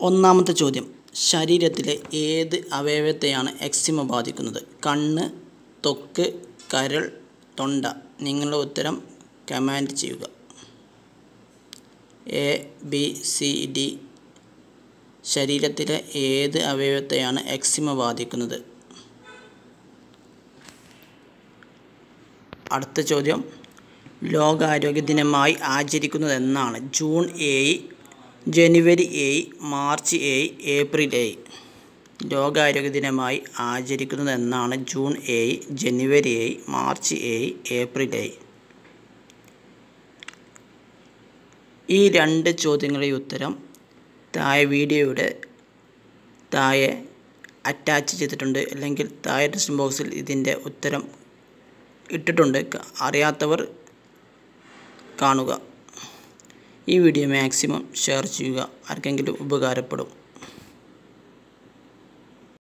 ഒന്നാമത്തെ ചോദ്യം ശരീരത്തിലെ ഏത് അവയവത്തെയാണ് എക്സിമ ബാധിക്കുന്നത് കണ്ണ് ത്വക്ക് കരൾ തൊണ്ട നിങ്ങളുടെ ഉത്തരം കമാൻഡ് ചെയ്യുക എ ബി സി ഡി ശരീരത്തിലെ ഏത് അവയവത്തെയാണ് എക്സിമ ബാധിക്കുന്നത് അടുത്ത ചോദ്യം ലോകാരോഗ്യ ദിനമായി ആചരിക്കുന്നത് എന്നാണ് ജൂൺ ഏഴ് ജനുവരി ഏഴ് മാർച്ച് ഏഴ് ഏപ്രിൽ ഏഴ് ലോകാരോഗ്യ ദിനമായി ആചരിക്കുന്നത് എന്നാണ് ജൂൺ ഏഴ് ജനുവരി ഏഴ് മാർച്ച് ഏഴ് ഏപ്രിൽ ഏഴ് ഈ രണ്ട് ചോദ്യങ്ങളുടെ ഉത്തരം താഴെ വീഡിയോയുടെ താഴെ അറ്റാച്ച് ചെയ്തിട്ടുണ്ട് അല്ലെങ്കിൽ താഴെ ഡിസ്ക്രിപ്ഷൻ ബോക്സിൽ ഇതിൻ്റെ ഉത്തരം ഇട്ടിട്ടുണ്ട് ക- അറിയാത്തവർ കാണുക ഈ വീഡിയോ മാക്സിമം ഷെയർ ചെയ്യുക ആർക്കെങ്കിലും ഉപകാരപ്പെടും